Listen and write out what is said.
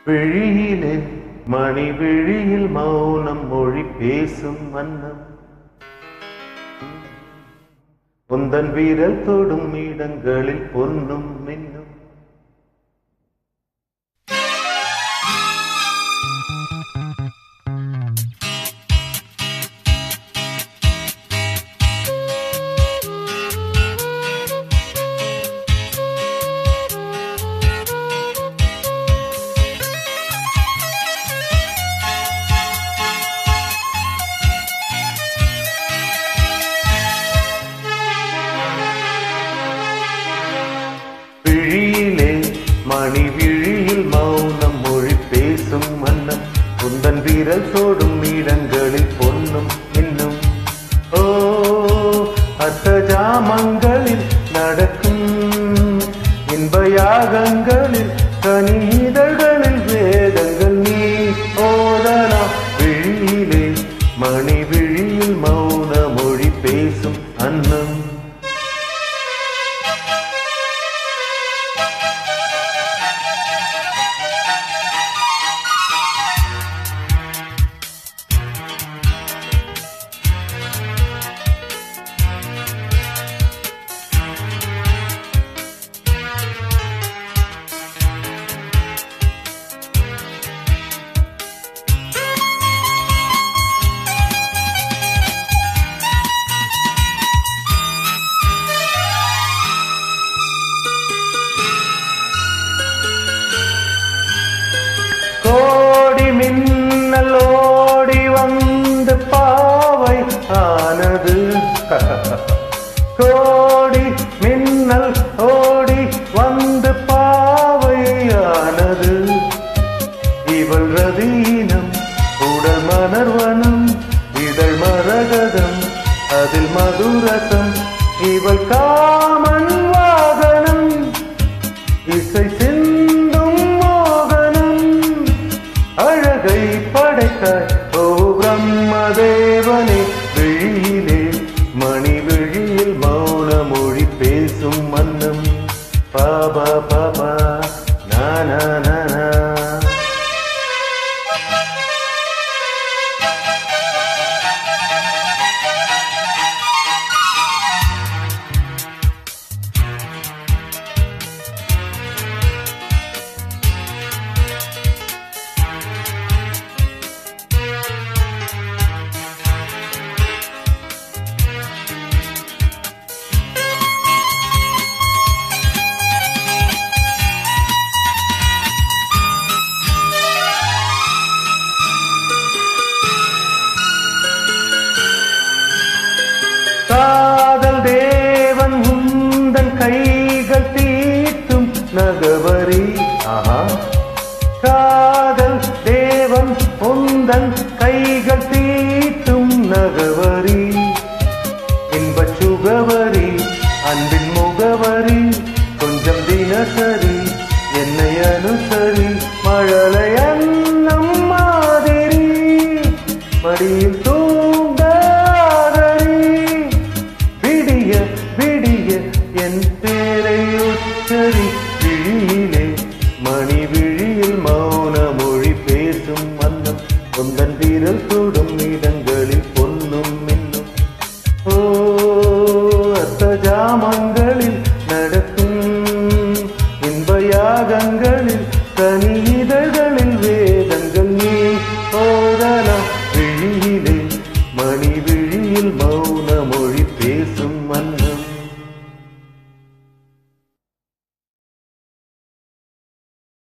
விழியிலே மணி விழியில் மௌனம் மொழி பேசும் மன்னம் உந்தன் வீரல் தொடும் இடங்களில் பொன்னும் மின்னும் விழியிலே மணி விழியில் மௌனம் மொழி பேசும் மன்னம் உந்தன் வீரல் தோடும் இடங்களில் பொன்னும் இன்னும் ஓ அத்த ஜாமங்களில் நடக்கும் இன்ப யாகங்களில் கனிதழ்களில் வேதங்கள் நீ ஓதலாம் விழியிலே மணி விழியில் மௌன மொழி பேசும் அன்னம் கோடி மின்னல் ஓடி வந்து பாவை ஆனது கோடி மின்னல் ஓடி வந்து பாவை ஆனது இவள் ரதீனம் உடல் மணர்வனம் இதழ் மரகதம் அதில் மதுரசம் இவள் காமன் வாகனம் இசை சிந்தும் மோகனம் அழகை படைத்தாய் ஓ பிரம்மதேவனே விழியிலே மணி விழியில் மௌன மொழி பேசும் மன்னம் பாபா பாபா நானா நானா காதல் தேவன் உந்தன் கைகள் தீட்டும் நகவரி ஆஹா காதல் தேவன் உந்தன் கைகள் தீட்டும் நகவரி இன்பச் சுகவரி அன்பின் முகவரி கொஞ்சம் தினசரி என்னை அனுசரி மழலை அன்னம் மாதிரி மடியில் தூங்காதரி விடிய விடிய என் பேரை உச்சரி விழியிலே மணி விழியில் மௌன மொழி பேசும் மன்னம் உந்தன் வீரல் தொடும் இடங்களில் பொன்னும் மின்னும் ஓ அத்த ஜாமங்களில் நடக்கும் இன்ப யாகங்களில் கனி இதழ்களில்